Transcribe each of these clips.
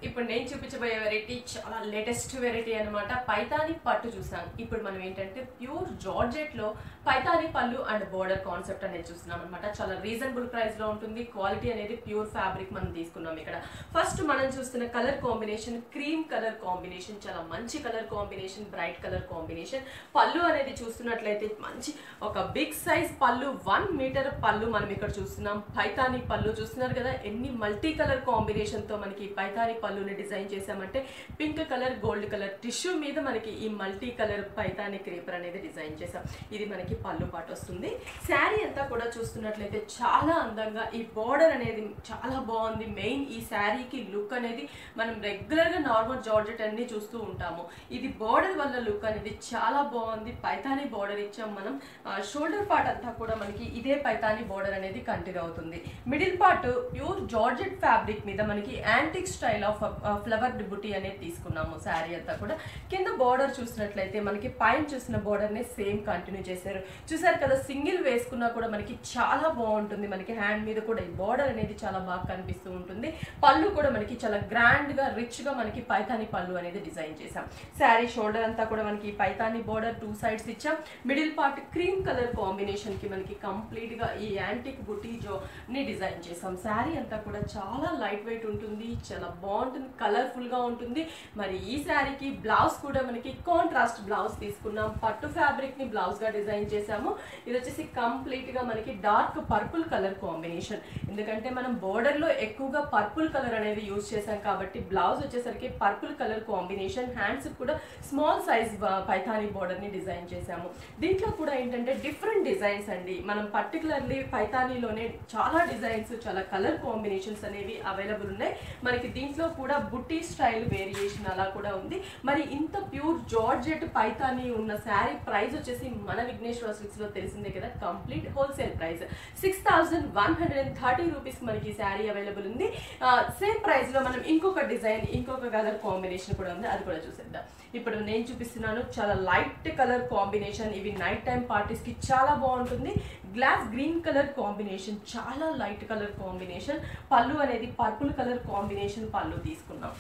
ఇప్పుడు నేను చూపించబోయే వెరైటీ చాలా లేటెస్ట్ వెరైటీ అన్నమాట పైతాని పట్టు చూసాం ఇప్పుడు మనం ఏంటంటే ప్యూర్ జార్జెట్ లో పైతాని పళ్ళు అండ్ బోర్డర్ కాన్సెప్ట్ అనేది చూస్తున్నాం అనమాట చాలా రీజనబుల్ ప్రైస్ లో ఉంటుంది క్వాలిటీ అనేది ప్యూర్ ఫ్యాబ్రిక్ మనం తీసుకున్నాం ఇక్కడ ఫస్ట్ మనం చూస్తున్న colour combination cream colour combination చాలా మంచి colour combination bright colour combination పళ్ళు అనేది చూస్తున్నట్లయితే మంచి ఒక బిగ్ సైజ్ పళ్ళు వన్ మీటర్ పళ్ళు మనం ఇక్కడ చూస్తున్నాం పైతాని పళ్ళు చూస్తున్నారు కదా ఎన్ని మల్టీ కలర్ కాంబినేషన్ తో మనకి ఈ పైతాని పళ్ళుని డిజైన్ చేసామంటే pink colour gold colour tissue మీద మనకి ఈ మల్టీ కలర్ పైతాని క్రేపర్ అనేది డిజైన్ చేసాం ఇది మనకి పళ్ళు పాటు వస్తుంది శారీ అంతా కూడా చూస్తున్నట్లయితే చాలా అందంగా ఈ బోర్డర్ అనేది చాలా బాగుంది మెయిన్ ఈ శారీకి లుక్ అనేది మనం రెగ్యులర్ గా నార్మల్ జార్జెట్ అన్ని చూస్తూ ఉంటాము ఇది బోర్డర్ వల్ల లుక్ అనేది చాలా బాగుంది పైతాని బోర్డర్ ఇచ్చాం మనం షోల్డర్ పార్ట్ అంతా కూడా మనకి ఇదే పైతాని బోర్డర్ అనేది కంటిన్యూ అవుతుంది middle part pure georgette fabric మీద మనకి యాంటిక్ స్టైల్ ఆఫ్ ఫ్లవర్ బుటీ అనేది తీసుకున్నాము శారీ అంతా కూడా కింద బోర్డర్ చూసినట్లయితే మనకి పైన చూసిన బోర్డర్ నే సేమ్ కంటిన్యూ చేశారు చూసారు కదా సింగిల్ వేసుకున్నా కూడా మనకి చాలా బాగుంటుంది మనకి హ్యాండ్ మీద కూడా ఈ బోర్డర్ అనేది చాలా బాగా కనిపిస్తూ ఉంటుంది పళ్ళు కూడా మనకి చాలా గ్రాండ్ గా రిచ్ గా మనకి పైతాని పళ్ళు అనేది డిజైన్ చేసాం శారీ షోల్డర్ అంతా కూడా మనకి పైతాని బోర్డర్ టూ సైడ్స్ ఇచ్చాం middle part cream colour combination కి మనకి కంప్లీట్ గా ఈ యాంటిక్ బుటీ జో ని డిజైన్ చేసాం శారీ అంతా కూడా చాలా లైట్ వెయిట్ ఉంటుంది చాలా బాగుంటుంది కలర్ఫుల్ గా ఉంటుంది మరి ఈ శారీకి బ్లౌజ్ కూడా మనకి కాంట్రాస్ట్ బ్లౌజ్ తీసుకున్నాం పట్టు ఫ్యాబ్రిక్ ని బ్లౌజ్ గా డిజైన్ చేసాము ఇది వచ్చేసి కంప్లీట్ గా మనకి డార్క్ పర్పుల్ కలర్ కాంబినేషన్ ఎందుకంటే మనం బోర్డర్ లో ఎక్కువగా పర్పుల్ కలర్ అనేది యూజ్ చేసాం కాబట్టి బ్లౌజ్ వచ్చేసరికి పర్పుల్ కలర్ కాంబినేషన్ హ్యాండ్స్ కూడా స్మాల్ సైజ్ పైథానీ బోర్డర్ ని డిజైన్ చేసాము దీంట్లో కూడా ఏంటంటే డిఫరెంట్ డిజైన్స్ అండి మనం పర్టికులర్లీ పైథానీలోనే చాలా డిజైన్స్ చాలా కలర్ కాంబినేషన్స్ అనేవి అవైలబుల్ ఉన్నాయి మనకి దీంట్లో కూడా బుట్టి స్టైల్ వేరియేషన్ అలా కూడా ఉంది మరి ఇంత ప్యూర్ జార్జెట్ పైతాని ఉన్న శారీ ప్రైస్ వచ్చేసి మన విఘ్నేశ్వర సిల్క్స్ లో తెలిసిందే కదా complete wholesale price six thousand one hundred and thirty rupees మనకి శారీ అవైలబుల్ ఉంది సేమ్ ప్రైస్ లో మనం ఇంకొక డిజైన్ ఇంకొక కలర్ కాంబినేషన్ కూడా ఉంది అది కూడా చూసేద్దాం ఇప్పుడు నేను చూపిస్తున్నాను చాలా లైట్ కలర్ కాంబినేషన్ ఇవి నైట్ టైం పార్టీస్ కి చాలా బాగుంటుంది గ్లాస్ గ్రీన్ కలర్ కాంబినేషన్ చాలా లైట్ కలర్ కాంబినేషన్ పళ్ళు అనేది పర్పుల్ కలర్ కాంబినేషన్ పళ్ళు తీసుకున్నాం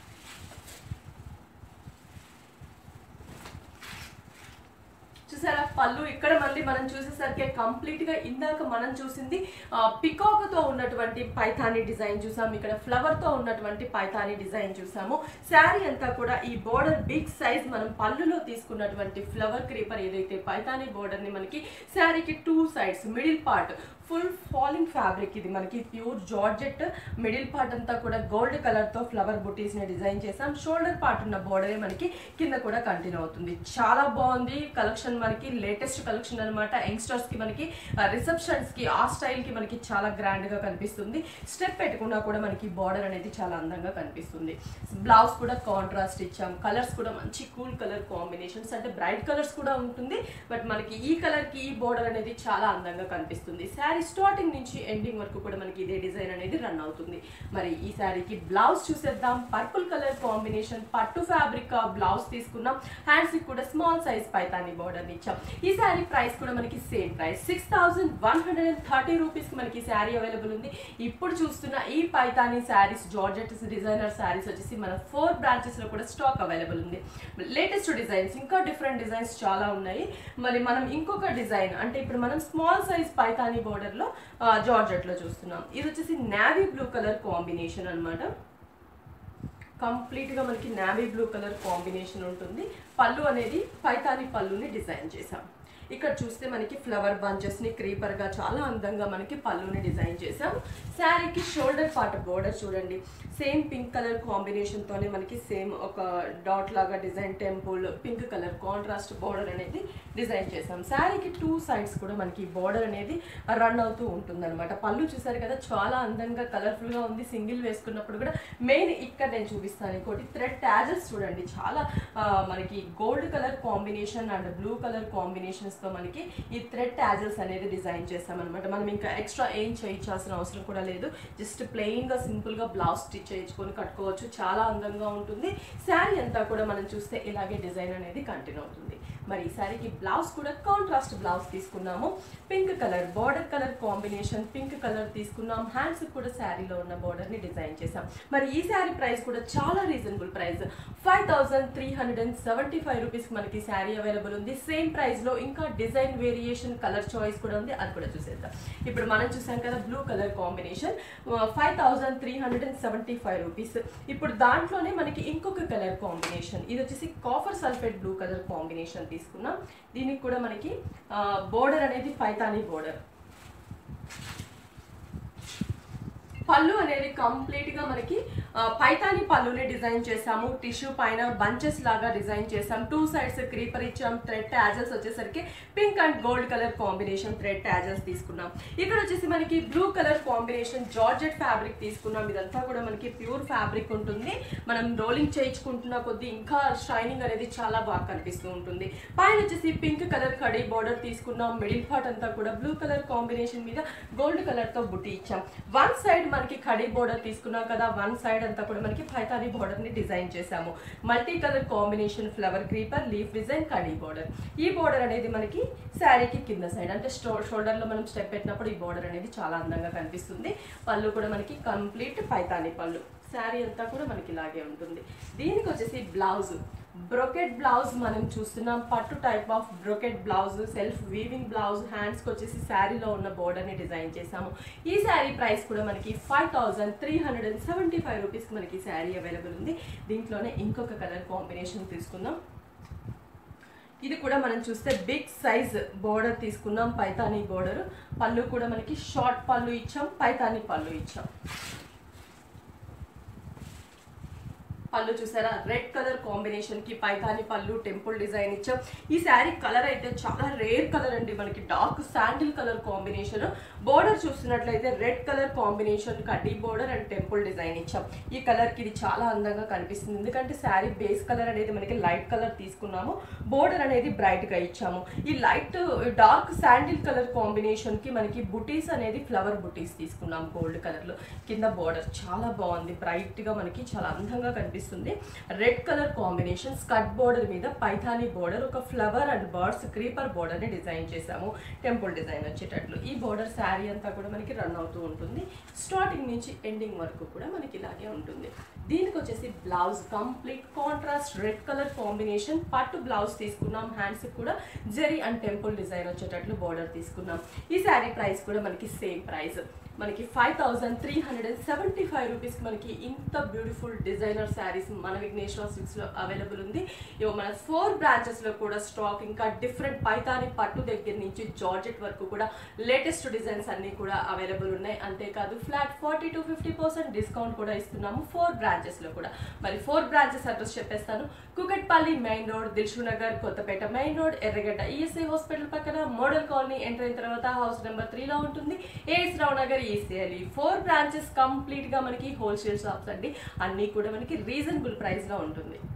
చూసారా పళ్ళు ఇక్కడ మళ్ళీ మనం చూసేసరికి కంప్లీట్ గా ఇందాక మనం చూసింది పికాక్ తో ఉన్నటువంటి పైథాని డిజైన్ చూసాం ఇక్కడ ఫ్లవర్ తో ఉన్నటువంటి పైథాని డిజైన్ చూసాము శారీ అంతా కూడా ఈ బోర్డర్ బిగ్ సైజ్ మనం పళ్ళులో తీసుకున్నటువంటి ఫ్లవర్ క్రీపర్ ఏదైతే పైథాని బోర్డర్ ని మనకి శారీకి two sides middle part full falling fabric ఇది మనకి ప్యూర్ జార్జెట్ మిడిల్ పార్ట్ అంతా కూడా గోల్డ్ కలర్ తో ఫ్లవర్ బుటీస్ ని డిజైన్ చేసాం షోల్డర్ పార్ట్ ఉన్న బోర్డరే మనకి కింద కూడా కంటిన్యూ అవుతుంది చాలా బాగుంది కలెక్షన్ మనకి లేటెస్ట్ కలెక్షన్ అనమాట యంగ్స్టర్స్ కి మనకి రిసెప్షన్స్ కి ఆ స్టైల్ కి మనకి చాలా గ్రాండ్ గా కనిపిస్తుంది స్టెప్ పెట్టుకున్నా కూడా మనకి బార్డర్ అనేది చాలా అందంగా కనిపిస్తుంది బ్లౌజ్ కూడా కాంట్రాస్ట్ ఇచ్చాం కలర్స్ కూడా మంచి కూల్ కలర్ కాంబినేషన్స్ అంటే బ్రైట్ కలర్స్ కూడా ఉంటుంది బట్ మనకి ఈ కలర్ కి ఈ బోర్డర్ అనేది చాలా అందంగా కనిపిస్తుంది శారీ స్టార్టింగ్ నుంచి ఎండింగ్ వరకు కూడా మనకి ఇదే డిజైన్ అనేది రన్ అవుతుంది మరి ఈ శారీకి బ్లౌజ్ చూసేద్దాం పర్పుల్ కలర్ కాంబినేషన్ పట్టు ఫ్యాబ్రిక్ బ్లౌజ్ తీసుకున్నాం హ్యాండ్స్ కి కూడా స్మాల్ సైజ్ పైతాని బోర్డర్ ఇచ్చాం ఈ శారీ ప్రైస్ కూడా మనకి same price six thousand one hundred and thirty rupees కి మనకి శారీ అవైలబుల్ ఉంది ఇప్పుడు చూస్తున్న ఈ పైతాని శారీస్ జార్జెట్ డిజైనర్ శారీస్ వచ్చేసి మన ఫోర్ బ్రాంచెస్ లో కూడా స్టాక్ అవైలబుల్ ఉంది లేటెస్ట్ డిజైన్స్ ఇంకా డిఫరెంట్ డిజైన్స్ చాలా ఉన్నాయి మరి మనం ఇంకొక డిజైన్ అంటే ఇప్పుడు మనం స్మాల్ సైజ్ పైతాని బోర్డర్ లో జార్జెట్ లో చూస్తున్నాం ఇది వచ్చేసి నావీ బ్లూ కలర్ కాంబినేషన్ అనమాట కంప్లీట్ గా మనకి నావీ బ్లూ కలర్ కాంబినేషన్ ఉంటుంది పళ్ళు అనేది పైతాని పళ్ళుని డిజైన్ చేసాం ఇక్కడ చూస్తే మనకి ఫ్లవర్ బంచెస్ ని క్రీపర్ గా చాలా అందంగా మనకి పళ్ళుని డిజైన్ చేసాం శారీకి షోల్డర్ పార్ట్ బోర్డర్ చూడండి సేమ్ పింక్ కలర్ కాంబినేషన్ తోనే మనకి సేమ్ ఒక డాట్ లాగా design temple pink colour contrast border అనేది డిజైన్ చేసాం శారీకి టూ సైడ్స్ కూడా మనకి బోర్డర్ అనేది రన్ అవుతూ ఉంటుంది అనమాట పళ్ళు చూసారు కదా చాలా అందంగా కలర్ఫుల్ గా ఉంది సింగిల్ వేసుకున్నప్పుడు కూడా మెయిన్ ఇక్కడ నేను చూపిస్తాను ఇంకోటి థ్రెడ్ ట్యాజెస్ చూడండి చాలా ఆ, మనకి gold colour combination and blue colour combinations తో మనకి ఈ థ్రెడ్ టాజల్స్ అనేది డిజైన్ చేస్తామన్నమాట మనం ఇంకా ఎక్స్ట్రా ఏం చేయించాల్సిన అవసరం కూడా లేదు జస్ట్ ప్లెయిన్ గా సింపుల్ గా బ్లౌజ్ స్టిచ్ చేయించుకొని కట్టుకోవచ్చు చాలా అందంగా ఉంటుంది శారీ అంతా కూడా మనం చూస్తే ఇలాగే డిజైన్ అనేది కంటిన్యూ అవుతుంది మరి ఈ శారీకి బ్లౌజ్ కూడా కాంట్రాస్ట్ బ్లౌజ్ తీసుకున్నాము pink colour border colour combination pink colour తీసుకున్నాం హ్యాండ్స్ కూడా శారీలో ఉన్న border ని డిజైన్ చేసాం మరి ఈ శారీ ప్రైస్ కూడా చాలా reasonable price five thousand three hundred and seventy five rupees మనకి శారీ అవైలబుల్ ఉంది సేమ్ ప్రైస్ లో ఇంకా డిజైన్ వేరియేషన్ కలర్ చాయిస్ కూడా ఉంది అది కూడా చూసేద్దాం ఇప్పుడు మనం చూసాం కదా blue colour combination five thousand three hundred and seventy five rupees ఇప్పుడు దాంట్లోనే మనకి ఇంకొక కలర్ కాంబినేషన్ ఇది వచ్చేసి copper sulphate blue colour combination తీసుకున్నాం దీనికి కూడా మనకి బోర్డర్ అనేది పైతానీ బోర్డర్ పళ్ళు అనేది కంప్లీట్ గా మనకి ఆ, పైతాని పళ్ళుని డిజైన్ చేసాము టిష్యూ పైన బంచెస్ లాగా డిజైన్ చేసాం టూ సైడ్స్ క్రీపర్ ఇచ్చాం థ్రెడ్ ట్యాజల్స్ వచ్చేసరికి pink and gold colour combination thread tassels తీసుకున్నాం ఇక్కడ వచ్చేసి మనకి blue colour combination georgette fabric తీసుకున్నాం ఇదంతా కూడా మనకి ప్యూర్ ఫ్యాబ్రిక్ ఉంటుంది మనం రోలింగ్ చేయించుకుంటున్న కొద్దీ ఇంకా షైనింగ్ అనేది చాలా బాగా కనిపిస్తూ ఉంటుంది పైన వచ్చేసి పింక్ కలర్ కడీ బార్డర్ తీసుకున్నాం మిడిల్ పార్ట్ అంతా కూడా బ్లూ కలర్ కాంబినేషన్ మీద గోల్డ్ కలర్ తో బుట్టి ఇచ్చాం వన్ సైడ్ మనకి కడీ బోర్డర్ తీసుకున్నాం కదా వన్ సైడ్ అంతా కూడా మనకి పైతాని బోర్డర్ ని డిజైన్ చేసాము multi colour combination flower creeper leaf design కడీ బోర్డర్ ఈ బోర్డర్ అనేది మనకి శారీకి కింద సైడ్ అంటే షోల్డర్ లో మనం స్టెప్ పెట్టినప్పుడు ఈ బోర్డర్ అనేది చాలా అందంగా కనిపిస్తుంది పళ్ళు కూడా మనకి కంప్లీట్ పైతాని పళ్ళు శారీ అంతా కూడా మనకి ఇలాగే ఉంటుంది దీనికి వచ్చేసి బ్లౌజ్ బ్రొకెట్ బ్లౌజ్ మనం చూస్తున్నాం పట్టు type of brocade blouse self weaving blouse హ్యాండ్స్కి వచ్చేసి శారీలో ఉన్న బోర్డర్ని డిజైన్ చేసాము ఈ శారీ ప్రైస్ కూడా మనకి five thousand three hundred and seventy five రూపీస్కి మనకి శారీ అవైలబుల్ ఉంది దీంట్లోనే ఇంకొక కలర్ కాంబినేషన్ తీసుకుందాం ఇది కూడా మనం చూస్తే బిగ్ సైజ్ బోర్డర్ తీసుకున్నాం పైతానీ బోర్డర్ పళ్ళు కూడా మనకి షార్ట్ పళ్ళు ఇచ్చాం పైతానీ పళ్ళు ఇచ్చాం పళ్ళు చూసారా రెడ్ కలర్ కాంబినేషన్ కి పైతాని పళ్ళు టెంపుల్ డిజైన్ ఇచ్చాం ఈ శారీ కలర్ అయితే చాలా రేర్ కలర్ అండి మనకి dark sandal colour combination border చూస్తున్నట్లయితే రెడ్ కలర్ కాంబినేషన్ కడ్డీ బోర్డర్ అండ్ టెంపుల్ డిజైన్ ఇచ్చాం ఈ కలర్ కి ఇది చాలా అందంగా కనిపిస్తుంది ఎందుకంటే శారీ బేస్ కలర్ అనేది మనకి లైట్ కలర్ తీసుకున్నాము బోర్డర్ అనేది బ్రైట్ గా ఇచ్చాము ఈ light dark sandal colour combination కి మనకి బుటీస్ అనేది ఫ్లవర్ బుటీస్ తీసుకున్నాం గోల్డ్ కలర్ లో కింద బోర్డర్ చాలా బాగుంది బ్రైట్ గా మనకి చాలా అందంగా కనిపిస్తుంది red colour combination skirt border మీద పైథానీ బోర్డర్ ఒక flower and birds creeper border ని డిజైన్ చేసాము టెంపుల్ డిజైన్ వచ్చేటట్లు ఈ బోర్డర్ శారీ అంతా కూడా మనకి రన్ అవుతూ ఉంటుంది స్టార్టింగ్ నుంచి ఎండింగ్ వరకు కూడా మనకి ఇలాగే ఉంటుంది దీనికి వచ్చేసి blouse complete contrast red colour combination పట్టు బ్లౌజ్ తీసుకున్నాం హ్యాండ్స్ కూడా జెరీ అండ్ టెంపుల్ డిజైన్ వచ్చేటట్లు బోర్డర్ తీసుకున్నాం ఈ శారీ ప్రైస్ కూడా మనకి సేమ్ ప్రైస్ మనకి five thousand three hundred and seventy five రూపీస్కి మనకి ఇంత బ్యూటిఫుల్ డిజైనర్ శారీస్ మన విఘ్నేశ్వర సిల్క్స్లో అవైలబుల్ ఉంది ఇవి మన ఫోర్ బ్రాంచెస్లో కూడా స్టాక్ ఇంకా డిఫరెంట్ పైతాని పట్టు దగ్గర నుంచి జార్జెట్ వరకు కూడా లేటెస్ట్ డిజైన్స్ అన్నీ కూడా అవైలబుల్ ఉన్నాయి అంతేకాదు flat forty to fifty percent discount కూడా ఇస్తున్నాము ఫోర్ బ్రాంచెస్లో కూడా మరి ఫోర్ బ్రాంచెస్ అడ్రస్ చెప్పేస్తాను Kukatpally main road Dilsukhnagar Kothapet main road Erragadda ESI hospital పక్కన మోడల్ కాలనీ ఎంటర్ అయిన తర్వాత హౌస్ నెంబర్ త్రీలో ఉంటుంది ఏఎస్ రావు నగర్ ఈసీఎల్ ఈ ఫోర్ బ్రాంచెస్ కంప్లీట్ గా మనకి హోల్సేల్ షాప్స్ అండి అన్నీ కూడా మనకి రీజనబుల్ ప్రైస్ లో ఉంటుంది